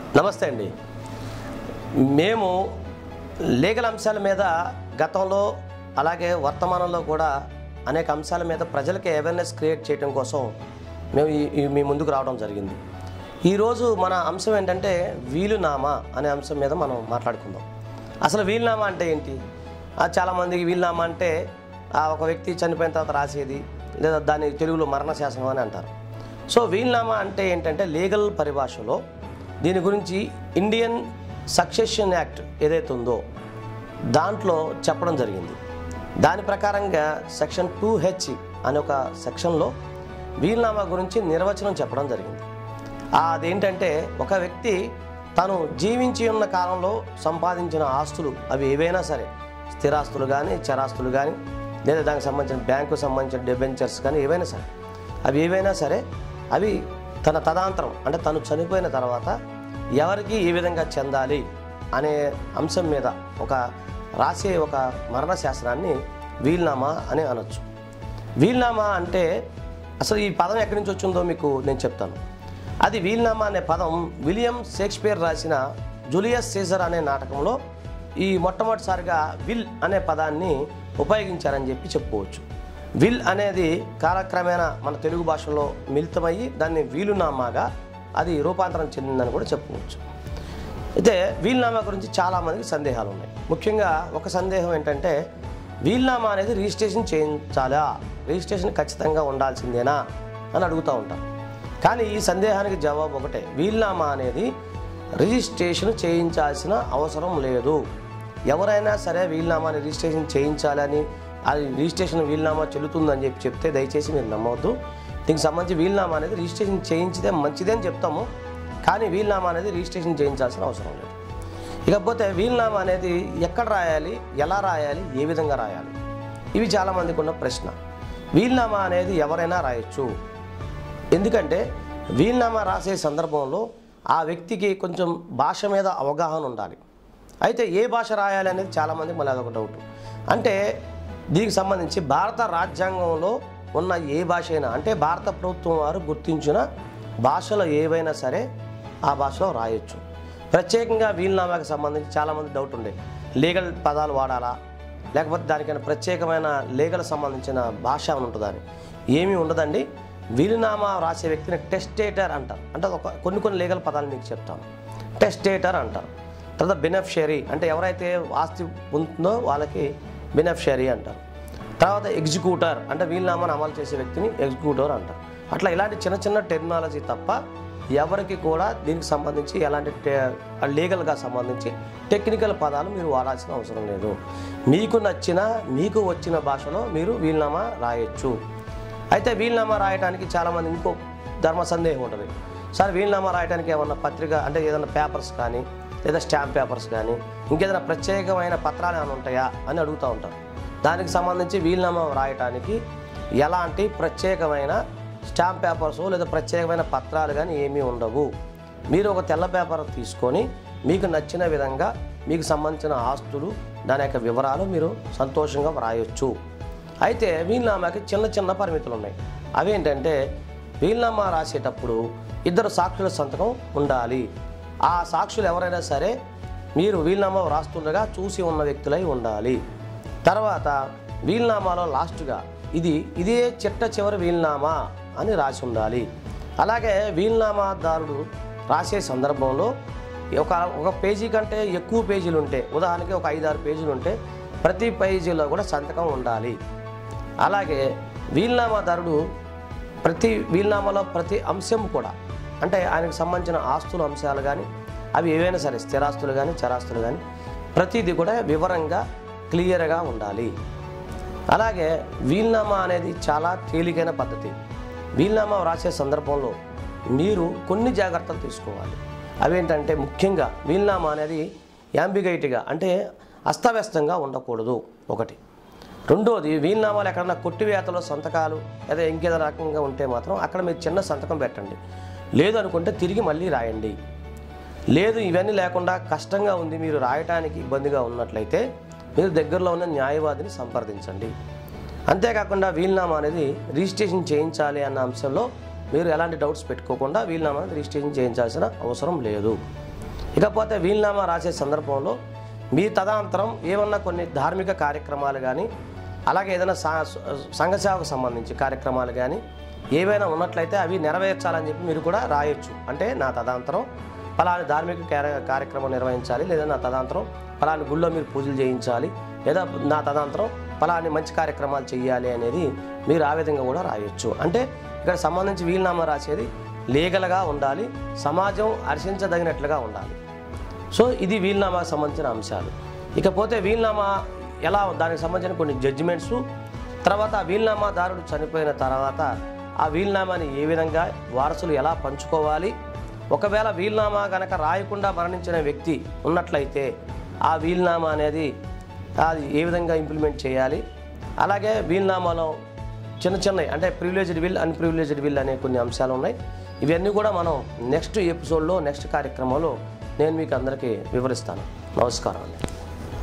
నమస్తే అండి మేము లీగల్ అంశాల మీద గతంలో అలాగే వర్తమానంలో కూడా అనేక అంశాల మీద ప్రజలకి అవేర్నెస్ క్రియేట్ చేయడం కోసం మేము ఈ- ఈ మీ ముందుకు రావడం జరిగింది ఈరోజు మన అంశం ఏంటంటే వీలునామా అనే అంశం మీద మనం మాట్లాడుకుందాం అసలు వీలునామా అంటే ఏంటి ఆ, చాలామందికి వీలునామా అంటే ఆ, ఒక వ్యక్తి చనిపోయిన తర్వాత రాసేది లేదా దాన్ని తెలుగులో మరణ శాసనం అని అంటారు సో వీల్నామా అంటే ఏంటంటే లీగల్ పరిభాషలో దీని గురించి ఇండియన్ సక్సెషన్ యాక్ట్ ఏదైతే ఉందో దాంట్లో చెప్పడం జరిగింది దాని ప్రకారంగా సెక్షన్ టూ హెచ్ అనే ఒక సెక్షన్లో వీల్నామా గురించి నిర్వచనం చెప్పడం జరిగింది ఆ అదేంటంటే ఒక వ్యక్తి తను జీవించి ఉన్న కాలంలో సంపాదించిన ఆస్తులు అవి ఏవైనా సరే స్థిరాస్తులు కానీ చరాస్తులు కానీ లేదా దానికి సంబంధించిన బ్యాంకు సంబంధించిన డిబెంచర్స్ కానీ ఏవైనా సరే అవి ఏవైనా సరే అవి తన తదాంతరం అంటే తను చనిపోయిన తర్వాత ఎవరికి ఏ విధంగా చెందాలి అనే అంశం మీద ఒక రాసే ఒక మరణ శాస్త్రాన్ని వీల్నామా అని అనొచ్చు వీల్నామా అంటే అసలు ఈ పదం ఎక్కడి నుంచి వచ్చిందో మీకు నేను చెప్తాను అది వీల్నామా అనే పదం విలియం షేక్స్పియర్ రాసిన జూలియస్ సీజర్ అనే నాటకంలో ఈ మొట్టమొదటిసారిగా విల్ అనే పదాన్ని ఉపయోగించారని చెప్పి చెప్పుకోవచ్చు విల్ అనేది కాలక్రమేణా మన తెలుగు భాషలో మిళితమయ్యి దాన్ని వీలునామాగా అది రూపాంతరం చెందిందని కూడా చెప్పుకోవచ్చు అయితే వీల్నామా గురించి చాలామందికి సందేహాలు ఉన్నాయి ముఖ్యంగా ఒక సందేహం ఏంటంటే వీల్నామా అనేది రిజిస్ట్రేషన్ చేయించాలా రిజిస్ట్రేషన్ ఖచ్చితంగా ఉండాల్సిందేనా అని అడుగుతూ ఉంటాం కానీ ఈ సందేహానికి జవాబు ఒకటే వీల్నామా అనేది రిజిస్ట్రేషన్ చేయించాల్సిన అవసరం లేదు ఎవరైనా సరే వీల్నామాని రిజిస్ట్రేషన్ చేయించాలని అది రిజిస్ట్రేషన్ వీల్నామా చెల్లుతుందని చెప్పి చెప్తే దయచేసి మీరు నమ్మవద్దు దీనికి సంబంధించి వీల్నామా అనేది రిజిస్ట్రేషన్ చేయించితే మంచిదే అని చెప్తాము కానీ వీల్నామా అనేది రిజిస్ట్రేషన్ చేయించాల్సిన అవసరం లేదు ఇకపోతే వీల్నామా అనేది ఎక్కడ రాయాలి ఎలా రాయాలి ఏ విధంగా రాయాలి ఇవి చాలామందికి ఉన్న ప్రశ్న వీల్నామా అనేది ఎవరైనా రాయొచ్చు ఎందుకంటే వీల్నామా రాసే సందర్భంలో ఆ వ్యక్తికి కొంచెం భాష మీద అవగాహన ఉండాలి అయితే ఏ భాష రాయాలి అనేది చాలామందికి మళ్ళీ అదొక డౌట్ అంటే దీనికి సంబంధించి భారత రాజ్యాంగంలో ఉన్న ఏ భాష అయినా అంటే భారత ప్రభుత్వం వారు గుర్తించిన భాషలు ఏవైనా సరే ఆ భాషలో రాయొచ్చు ప్రత్యేకంగా వీలునామాకి సంబంధించి చాలామంది డౌట్ ఉండే లీగల్ పదాలు వాడాలా లేకపోతే దానికైనా ప్రత్యేకమైన లీగల్ సంబంధించిన భాష అని ఉంటుందా అని ఏమీ ఉండదండి వీలునామా రాసే వ్యక్తిని టెస్టేటర్ అంటారు అంటే ఒక కొన్ని కొన్ని లీగల్ పదాలు మీకు చెప్తాను టెస్టేటర్ అంటారు తర్వాత బెనెఫిషరీ అంటే ఎవరైతే ఆస్తి ఉంటుందో వాళ్ళకి బెనెఫిషరీ అంటారు తర్వాత ఎగ్జిక్యూటర్ అంటే వీలునామాను అమలు చేసే వ్యక్తిని ఎగ్జిక్యూటర్ అంటారు అట్లా ఇలాంటి చిన్న చిన్న టెక్నాలజీ తప్ప ఎవరికి కూడా దీనికి సంబంధించి ఎలాంటి టే- లీగల్గా సంబంధించి టెక్నికల్ పదాలు మీరు వాడాల్సిన అవసరం లేదు మీకు నచ్చిన మీకు వచ్చిన భాషలో మీరు వీలునామా రాయొచ్చు అయితే వీలునామా రాయడానికి చాలామంది ఇంకో ధర్మ సందేహం ఉంటుంది సార్ వీలునామా రాయడానికి ఏమన్నా పత్రిక అంటే ఏదైనా పేపర్స్ కానీ లేదా స్టాంప్ పేపర్స్ కానీ ఇంకేదైనా ప్రత్యేకమైన పత్రాలు ఏమైనా ఉంటాయా అని అడుగుతూ ఉంటారు దానికి సంబంధించి వీలునామా రాయటానికి ఎలాంటి ప్రత్యేకమైన స్టాంప్ పేపర్స్ లేదా ప్రత్యేకమైన పత్రాలు కానీ ఏమీ ఉండవు మీరు ఒక తెల్ల పేపర్ తీసుకొని మీకు నచ్చిన విధంగా మీకు సంబంధించిన ఆస్తులు దాని యొక్క వివరాలు మీరు సంతోషంగా వ్రాయొచ్చు అయితే వీలునామాకి చిన్న చిన్న పరిమితులు ఉన్నాయి అవేంటంటే వీలునామా రాసేటప్పుడు ఇద్దరు సాక్షుల సంతకం ఉండాలి ఆ సాక్షులు ఎవరైనా సరే మీరు వీలునామా రాస్తుండగా చూసి ఉన్న వ్యక్తులై ఉండాలి తర్వాత వీలునామాలో లాస్ట్గా ఇది ఇదే చిట్ట చివరి వీలునామా అని రాసి ఉండాలి అలాగే వీలునామాదారుడు రాసే సందర్భంలో ఒక ఒక పేజీ కంటే ఎక్కువ పేజీలు ఉంటే ఉదాహరణకి ఒక ఐదారు పేజీలు ఉంటే ప్రతి పేజీలో కూడా సంతకం ఉండాలి అలాగే వీలునామాదారుడు ప్రతి వీలునామాలో ప్రతి అంశం కూడా అంటే ఆయనకు సంబంధించిన ఆస్తుల అంశాలు కానీ అవి ఏవైనా సరే స్థిరాస్తులు కానీ చరాస్తులు కానీ ప్రతిదీ కూడా వివరంగా క్లియర్గా ఉండాలి అలాగే వీల్నామా అనేది చాలా తేలికైన పద్ధతి వీల్నామా వ్రాసే సందర్భంలో మీరు కొన్ని జాగ్రత్తలు తీసుకోవాలి అవేంటంటే ముఖ్యంగా వీల్నామా అనేది యాంబిగైట్గా అంటే అస్తవ్యస్తంగా ఉండకూడదు ఒకటి రెండోది వీలునామాలు ఎక్కడన్నా కొట్టివేతలో సంతకాలు లేదా ఇంకేదైనా రకంగా ఉంటే మాత్రం అక్కడ మీరు చిన్న సంతకం పెట్టండి లేదు అనుకుంటే తిరిగి మళ్ళీ రాయండి లేదు ఇవన్నీ లేకుండా కష్టంగా ఉంది మీరు రాయటానికి ఇబ్బందిగా ఉన్నట్లయితే మీరు దగ్గరలో ఉన్న న్యాయవాదిని సంప్రదించండి అంతేకాకుండా వీలునామా అనేది రిజిస్ట్రేషన్ చేయించాలి అన్న అంశంలో మీరు ఎలాంటి డౌట్స్ పెట్టుకోకుండా వీలునామా అనేది రిజిస్ట్రేషన్ చేయించాల్సిన అవసరం లేదు ఇకపోతే వీలునామా రాసే సందర్భంలో మీ తదనంతరం ఏమన్నా కొన్ని ధార్మిక కార్యక్రమాలు కానీ అలాగే ఏదైనా సా సంఘ సేవకు సంబంధించి కార్యక్రమాలు కానీ ఏవైనా ఉన్నట్లయితే అవి నెరవేర్చాలని చెప్పి మీరు కూడా రాయొచ్చు అంటే నా తదనంతరం ఫలాని ధార్మిక కార్య- కార్యక్రమం నిర్వహించాలి లేదా నా తదనంతరం ఫలాని గుళ్ళో మీరు పూజలు చేయించాలి లేదా నా తదనంతరం ఫలాని మంచి కార్యక్రమాలు చేయాలి అనేది మీరు ఆ విధంగా కూడా రాయొచ్చు అంటే ఇక్కడ సంబంధించి వీలునామా రాసేది లీగల్గా ఉండాలి సమాజం హర్షించదగినట్లుగా ఉండాలి సో ఇది వీలునామాకు సంబంధించిన అంశాలు ఇకపోతే వీలునామా ఎలా దానికి సంబంధించిన కొన్ని జడ్జిమెంట్స్ తర్వాత ఆ వీలునామాదారుడు చనిపోయిన తర్వాత ఆ వీలునామాని ఏ విధంగా వారసులు ఎలా పంచుకోవాలి ఒకవేళ వీలునామా గనక రాయకుండా మరణించిన వ్యక్తి ఉన్నట్లయితే ఆ వీలునామా అనేది అది ఏ విధంగా ఇంప్లిమెంట్ చేయాలి అలాగే వీలునామాలో చిన్న చిన్నవి అంటే ప్రివిలేజ్డ్ విల్ అన్ప్రివిలేజ్డ్ విల్ అనే కొన్ని అంశాలు ఉన్నాయి ఇవన్నీ కూడా మనం నెక్స్ట్ ఎపిసోడ్లో నెక్స్ట్ కార్యక్రమంలో నేను మీకు అందరికీ వివరిస్తాను నమస్కారం అండి